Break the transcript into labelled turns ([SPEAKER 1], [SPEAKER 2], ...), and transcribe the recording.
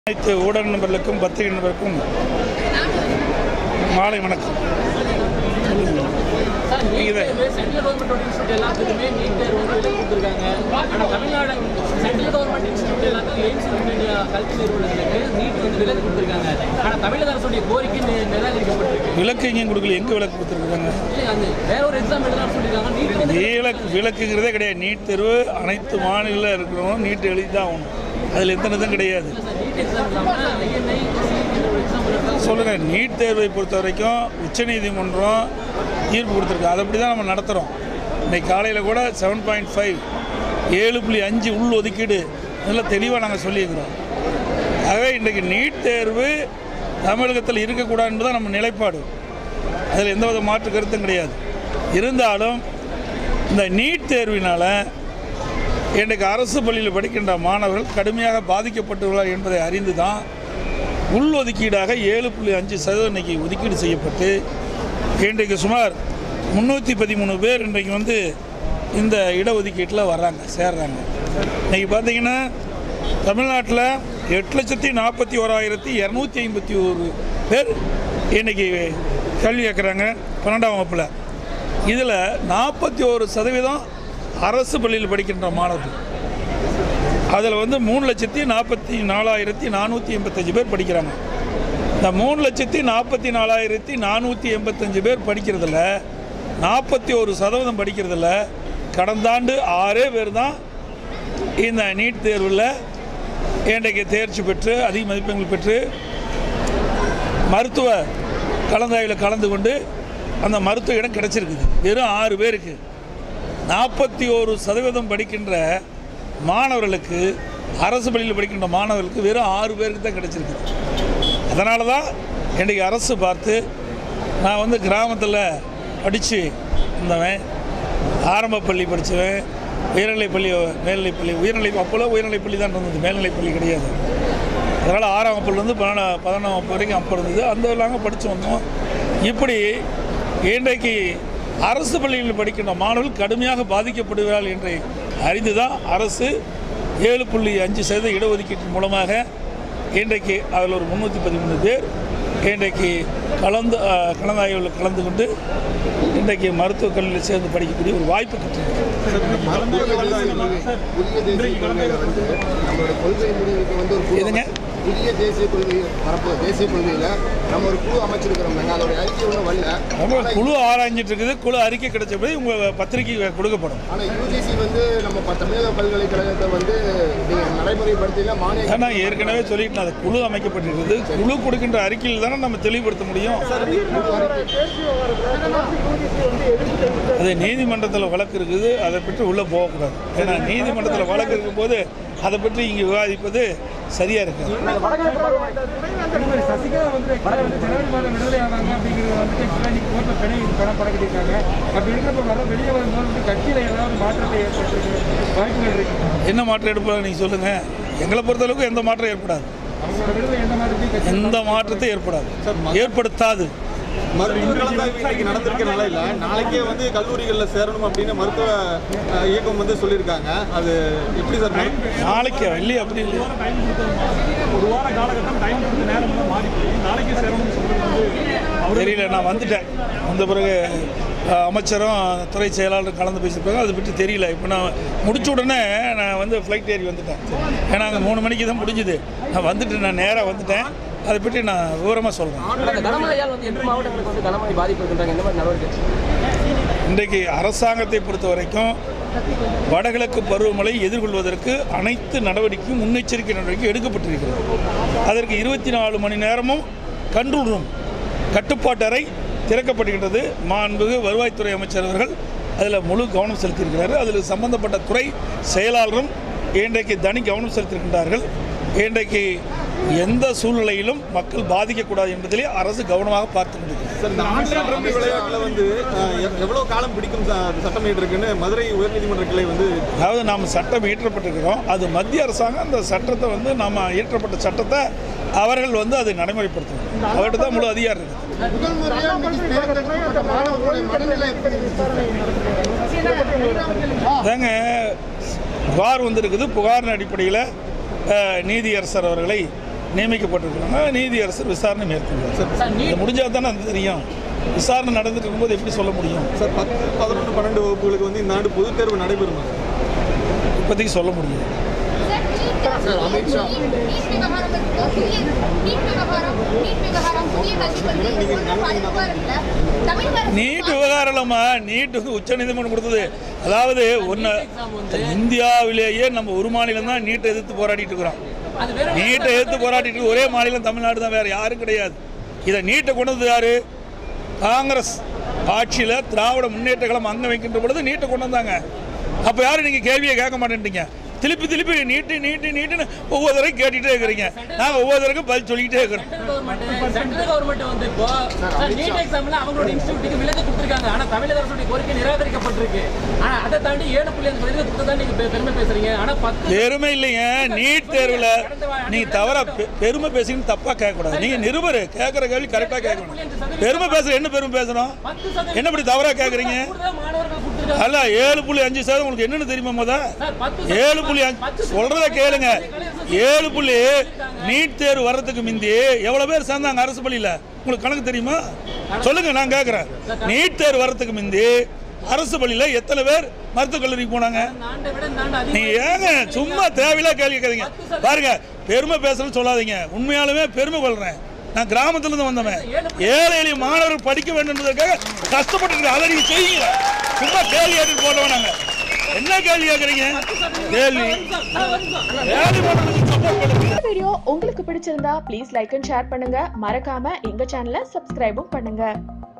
[SPEAKER 1] அனைத்து ஊடக நண்பர்களுக்கும் பத்திரிகை நண்பர்களுக்கும் மாலை வணக்கம்
[SPEAKER 2] சார்
[SPEAKER 1] நீங்க தான்.
[SPEAKER 2] நீட் சென்ட்ரல் கவர்மெண்ட் இன்ஸ்டியூட் எல்லாத்துக்குமே நீட் தேர்வு வந்து விலக்கு கொடுத்துருக்காங்க ஆனால் தமிழ்நாடு சென்ட்ரல் கவர்மெண்ட் இன்ஸ்டியூட் எல்லாத்துக்கும் எய்ம்ஸ் இந்தியா கல்வி நிறுவனங்களுக்கு நீட் வந்து விலக்கு கொடுத்துருக்காங்க ஆனால் தமிழக அரசுடைய கோரிக்கை நி- நிராகரிக்கப்பட்டிருக்கு
[SPEAKER 1] விளக்கு எங்கேயும் கொடுக்கல எங்கே விளக்கு கொடுத்துருக்குறாங்க
[SPEAKER 2] இல்லை அந்த வேற ஒரு எக்ஸாம் எழுதலாம்னு சொல்லியிருக்காங்க நீட் வந்து
[SPEAKER 1] விளக்கு விளக்குங்கிறதே கிடையாது நீட் தேர்வு அனைத்து மாநில இருக்கிறவங்க நீட் எழுதி தான் ஆகணும் அதில் எந்த இதுவும் கிடையாது
[SPEAKER 2] இல்லை சார் நீட் எக்ஸாம் இல்லாமல் ஐஎன்ஐ ஒரு எக்ஸாம் எழுதலாம்
[SPEAKER 1] சொல்லுங்கள் நீட் தேர்வை பொறுத்த வரைக்கும் உச்சநீதிமன்றம் தீர்ப்பு கொடுத்துருக்கு அதை அப்படி தான் நம்ம நடத்துகிறோம் இன்னைக்கு காலையில் கூட செவன் பாயிண்ட் ஃபைவ் ஏழு புள்ளி அஞ்சு உள் ஒதுக்கீடு இதெல்லாம் தெளிவாக நாங்கள் சொல்லியிருக்கிறோம் ஆகவே இன்றைக்கு நீட் தேர்வு தமிழகத்தில் இருக்கக்கூடாது என்பது நம்ம நிலைப்பாடு அதில் எந்தவித மாற்று கருத்தும் கிடையாது இருந்தாலும் இந்த நீட் தேர்வினால் இன்றைக்கு அரசு பள்ளியில் படிக்கின்ற மாணவர்கள் கடுமையாக பாதிக்கப்பட்டுள்ளார் என்பதை அறிந்து தான் உள் ஒதுக்கீடாக ஏழு புள்ளி அஞ்சு சதவீதம் இன்னைக்கு ஒதுக்கீடு செய்யப்பட்டு இன்றைக்கு சுமார் முந்நூற்றி பதிமூணு பேர் இன்றைக்கு வந்து இந்த இடஒதுக்கீட்டில் வர்றாங்க சேர்றாங்க இன்னைக்கு பார்த்தீங்கன்னா தமிழ்நாட்டில் எட்டு லட்சத்தி நாற்பத்தி ஓராயிரத்தி இரநூத்தி ஐம்பத்தி ஒரு பேர் இன்னைக்கு கல்வி கேட்குறாங்க பன்னெண்டாம் வகுப்பில் இதில் நாற்பத்தி ஒரு சதவீதம் அரசு பள்ளியில் படிக்கின்ற மாணவர்கள் அதில் வந்து மூணு லட்சத்தி நாற்பத்தி நாலாயிரத்தி நானூற்றி எண்பத்தஞ்சு பேர் படிக்கிறாங்க இந்த மூணு லட்சத்தி நாற்பத்தி நாலாயிரத்தி நானூற்றி எண்பத்தஞ்சு பேர் படிக்கிறதுல நாற்பத்தி ஒரு சதவீதம் படிக்கிறதுல கடந்த ஆண்டு ஆறே பேர் தான் இந்த நீட் தேர்வில் இன்றைக்கு தேர்ச்சி பெற்று அதிக மதிப்பெண்கள் பெற்று மருத்துவ கலந்தாய்வில் கலந்து கொண்டு அந்த மருத்துவ இடம் கிடைச்சிருக்குது வெறும் ஆறு பேருக்கு நாற்பத்தி ஒரு சதவீதம் படிக்கின்ற மாணவர்களுக்கு அரசு பள்ளியில் படிக்கின்ற மாணவர்களுக்கு வெறும் ஆறு பேருக்கு தான் கிடைச்சிருக்கு அதனால தான் இன்றைக்கி அரசு பார்த்து நான் வந்து கிராமத்தில் படித்து இருந்தவன் ஆரம்ப பள்ளி படித்தவன் உயர்நிலைப் பள்ளி மேல்நிலைப் பள்ளி உயர்நிலை அப்போல்லாம் உயர்நிலைப் பள்ளி தான் இருந்தது மேல்நிலைப் பள்ளி கிடையாது அதனால் ஆறாம் வகுப்புலேருந்து பன்னெண்டா பதினொன்றாம் வகுப்பு வரைக்கும் அப்போ இருந்தது அந்த நாங்கள் படித்து வந்தோம் இப்படி இன்றைக்கு அரசு பள்ளிகளில் படிக்கின்ற மாணவர்கள் கடுமையாக பாதிக்கப்படுகிறார்கள் என்று அறிந்து தான் அரசு ஏழு புள்ளி அஞ்சு சதவீத இடஒதுக்கீட்டின் மூலமாக இன்றைக்கு அதில் ஒரு முந்நூற்றி பதிமூணு பேர் இன்றைக்கு கலந்து அஹ், கலந்தாய்வில் கலந்து கொண்டு இன்றைக்கு மருத்துவக் கல்லூரியில் சேர்ந்து படிக்கக்கூடிய ஒரு வாய்ப்பு கிட்டிருக்கு
[SPEAKER 3] புதிய தேசிய கொள்கையில வந்து நம்மளோட கொள்கை முடிவுக்கு வந்து ஒரு குழு
[SPEAKER 1] எதுங்க?
[SPEAKER 3] அமைச்சு- புதிய தேசிய கொள்கை பரப்பு தேசிய கொள்கையில நம்ம ஒரு குழு அமைச்சிருக்கிறோம் அதோட அறிக்கை ஒன்றும் வரல
[SPEAKER 1] நம்ம குழு ஆராய்ஞ்சிட்டு இருக்குது குழு அறிக்கை கிடைச்ச பிறகு உங்கள் பத்திரிக்கை கொடுக்கப்படும்
[SPEAKER 3] ஆனா யூஜிசி வந்து நம்ம ப- தமிழக பல்கலைக்கழகத்தை வந்து நீங்க நடைமுறைப்படுத்தினா மானிய
[SPEAKER 1] நான் ஏற்கனவே சொல்லிட்டு அது குழு அமைக்கப்பட்டிருக்குது குழு கொடுக்கின்ற அறிக்கையில் தானே நம்ம தெளிவுபடுத்த முடியும் அது நீதிமன்றத்தில் வழக்கு இருக்குது அதை பற்றி உள்ளே போகக்கூடாது ஏன்னா நீதிமன்றத்தில் வழக்கு இருக்கும்போது அதை பற்றி இங்கே விவாதிப்பது சரியாக இருக்காது
[SPEAKER 4] சசிகலா வந்து actually வந்து ஜனவரி மாதம் விடுதலை ஆனாங்க அப்படிங்கிறது வந்துட்டு actually இன்னைக்கு கோர்ட்டில் பிணை படம் படக்கிட்டிருக்காங்க அப்படி இருக்கிறப்ப வர வெளியே வரும்போது வந்து கட்சியில் ஏதாவது மாற்றத்தை ஏற்பட்டிருக்கு வாய்ப்புகள் இருக்கு
[SPEAKER 1] என்ன மாற்றம் எடுப்பதாக நீங்கள் சொல்லுங்கள் எங்களை பொறுத்தளவுக்கு எந்த மாற்றம் ஏற்படாது
[SPEAKER 4] அவங்களோட விடுதலை எந்த மாதிரி கட்சி
[SPEAKER 1] எந்த மாற்றத்தை ஏற்படாது ஏற்படுத்தாது
[SPEAKER 5] மருத்துவ கலந்தாய்வு இன்னைக்கு நடந்திருக்க நிலையில நாளைக்கே வந்து கல்லூரிகளில் சேரணும் அப்படின்னு மருத்துவ அஹ், இயக்கம் வந்து சொல்லியிருக்காங்க அது எப்படி சார்
[SPEAKER 1] நாளைக்கு இல்லையே அப்படி இல்லையா
[SPEAKER 4] ஒரு வார காலகட்டம் டைம் கொடுத்து நேரம் மாறி போய் நாளைக்கே சேரணும்னு சொல்றது வந்து
[SPEAKER 1] தெரியல நான் வந்துட்டேன் வந்த பிறகு அஹ், அமைச்சரும் துறை செயலாளரும் கலந்து பேசியிருப்பாங்க அதை பற்றி தெரியல இப்போ நான் முடிச்ச உடனே நான் வந்து ஃப்ளைட் ஏறி வந்துட்டேன் ஏன்னா அங்கே மூணு மணிக்கு தான் முடிஞ்சுது நான் வந்துட்டு நான் நேராக வந்துட்டேன் அதை பற்றி நான் விவரமாக சொல்கிறேன்
[SPEAKER 2] அந்த கனமழையால் வந்து எட்டு மாவட்டங்களுக்கு வந்து கனமழை பாதிப்பு இருக்கின்றாங்க இந்த மாதிரி நடவடிக்கை
[SPEAKER 1] இன்றைக்கு அரசாங்கத்தை பொறுத்த வரைக்கும் வடகிழக்கு பருவமழை எதிர்கொள்வதற்கு அனைத்து நடவடிக்கையும் முன்னெச்சரிக்கை நடவடிக்கை எடுக்கப்பட்டிருக்கிறது அதற்கு இருபத்தி நாலு மணி நேரமும் கண்ட்ரோல் ரூம் கட்டுப்பாட்டு அறை திறக்கப்படுகின்றது மாண்புகு வருவாய்த்துறை அமைச்சர் அவர்கள் அதில் முழு கவனம் செலுத்தியிருக்கிறார் அதில் சம்பந்தப்பட்ட துறை செயலாளரும் இன்றைக்கு தனி கவனம் செலுத்தியிருக்கின்றார்கள் இன்றைக்கு எந்த சூழ்நிலையிலும் மக்கள் பாதிக்கக்கூடாது என்பதிலே அரசு கவனமாக பார்த்து கொண்டிருக்கிறது
[SPEAKER 5] சார் இந்த ஆன்லைன் ரம்மி விளையாட்டுல வந்து அஹ், எவ்- எவ்வளவு காலம் பிடிக்கும் ச- சட்டம் இருக்குன்னு மதுரை உயர்நீதிமன்ற கிளை வந்து
[SPEAKER 1] அதாவது நாம் சட்டம் இயற்றப்பட்டிருக்கிறோம் அது மத்திய அரசாங்கம் அந்த சட்டத்தை வந்து நாம் இயற்றப்பட்ட சட்டத்தை அவர்கள் வந்து அதை நடைமுறைப்படுத்தணும் அவர்கிட்ட தான் முழு அதிகாரம் இருக்குது
[SPEAKER 3] முதல் முறையா இன்னைக்கு தேர்ந்தெடுக்கப்பட்ட மாணவர்களுடைய மனநிலை எப்படி
[SPEAKER 1] அதாங்க புகார் வந்திருக்குது புகாரின் அடிப்படையில் அஹ், நீதியரசர் அவர்களை நியமிக்கப்பட்டிருக்கிறாங்க நீதியரசர் விசாரணை மேற்கொள்வார்
[SPEAKER 2] சார்
[SPEAKER 1] இது
[SPEAKER 2] நீட்
[SPEAKER 1] முடிஞ்சால் தானே அது தெரியும் விசாரணை நடந்துட்டு இருக்கும்போது எப்படி சொல்ல முடியும்
[SPEAKER 5] சார் பத்து பதினொன்று பன்னெண்டு வகுப்புகளுக்கு வந்து இந்த ஆண்டு பொதுத் தேர்வு நடைபெறுமா சார்
[SPEAKER 1] இப்போதைக்கு சொல்ல முடியும்
[SPEAKER 3] சார், அமித்ஷா.
[SPEAKER 6] நீட் விவகாரம் இருக்கு. புதிய நீட் விவகாரம் நீட் விவகாரம் புதிய கல்விக் கொள்கை இது போன்ற பல விவகாரத்துல தமிழக அரசு
[SPEAKER 1] நீட் விவகாரம் இல்லைம்மா நீட் வந்து உச்சநீதிமன்றம் கொடுத்தது அதாவது ஒன்று
[SPEAKER 2] exam வந்து-
[SPEAKER 1] இந்தியாவிலேயே நம்ம ஒரு மாநிலம் தான் நீட்டை எதிர்த்து போராடிட்டு இருக்கிறோம்
[SPEAKER 2] அது வேற
[SPEAKER 1] நீட்டை எதிர்த்து போராடிட்டு இருக்க ஒரே மாநிலம் தமிழ்நாடு தான் வேற யாரும் கிடையாது இதை நீட்டை கொண்டு வந்தது யாரு காங்கிரஸ் ஆட்சியில் திராவிட முன்னேற்ற கழகம் அங்க வைக்கின்ற பொழுது நீட்டை கொண்டு வந்தாங்க அப்போ யாரும் நீங்கள் கேள்வியை கேட்க மாட்டேன்ட்டீங்க திருப்பி திருப்பி நீட்டு நீட்டு நீட்டுன்னு ஒவ்வொரு தடவையும் கேட்டுகிட்டே இருக்கிறீங்க நாங்கள் ஒவ்வொரு தடவைக்கும் பதில் சொல்லிக்கிட்டே இருக்கிறோம்
[SPEAKER 2] சென்ட்ரல் கவர்மெண்ட் சென்ட்ரல் கவர்மெண்ட் வந்து இப்போ சார் நீட் எக்ஸாம்ல அவங்களோட இன்ஸ்டியூட்டுக்கு விலக்கு கொடுத்துருக்காங்க ஆனா தமிழக அரசுடைய கோரிக்கை நிராகரிக்கப்பட்டிருக்கு ஆனா அதை தாண்டி ஏழு புள்ளி அஞ்சு விலக்கு கொடுத்ததா நீங்க பெ- பெருமை பேசுறீங்க ஆனா பத்து
[SPEAKER 1] பெருமை இல்லைங்க நீட் தேர்வில் நீங்க தவறா பெ- பெருமை பேசின்னு தப்பா கேட்கக்கூடாது நீங்க நிருபர் கேட்குற கேள்வி கரெக்டாக கேட்கணும் பெருமை பேசுற என்ன பெருமை பேசணும்
[SPEAKER 2] பத்து சதவீதம்
[SPEAKER 1] என்ன இப்படி தவறா கேட்குறீங்க
[SPEAKER 2] கூடுதலா மாணவர்கள் கொடுத்துருக்காங்க
[SPEAKER 1] அல்ல ஏழு புள்ளி அஞ்சு சதவீதம் உங்களுக்கு என்னன்னு தெரியுமா முத
[SPEAKER 2] சார் பத்து
[SPEAKER 1] ஏழு புள்ளி அஞ்சு சொல்றத கேளுங்க ஏழு புள்ளி நீட் தேர்வு வர்றதுக்கு முந்தி எவ்வளவு பேர் சேர்ந்தாங்க அரசு பள்ளியில உங்களுக்கு கணக்கு தெரியுமா சொல்லுங்க நான் கேட்குறேன் நீட் தேர்வு வர்றதுக்கு முந்தி அரசு பள்ளியில எத்தனை பேர் மருத்துவக் கல்லூரிக்கு போனாங்க
[SPEAKER 2] இந்த ஆண்டை விட இந்த ஆண்டு
[SPEAKER 1] நீங்க
[SPEAKER 2] அதிகமா
[SPEAKER 1] ஏங்க சும்மா தேவையில்லா கேள்வி கேட்காதீங்க பாருங்க பெருமை பேசணும்னு சொல்லாதீங்க உண்மையாலுமே பெருமை கொள்றேன் நான் கிராமத்துல இருந்து வந்தவன் ஏழை எளிய மாணவர்கள் படிக்க வேண்டும் என்பதற்காக கஷ்டப்பட்டு அதை நீங்க செய்யுங்க சும்மா கேள்வி கேட்டு போட்டவன் நாங்க என்ன கேள்வி கேட்குறீங்க கேள்வி கேள்வி போடுறதுக்கு சப்போர்ட் பண்ணுங்க
[SPEAKER 7] இந்த வீடியோ உங்களுக்கு பிடிச்சிருந்தா ப்ளீஸ் லைக் அண்ட் ஷேர் பண்ணுங்க மறக்காம எங்க சேனலை சப்ஸ்கிரைபும் பண்ணுங்க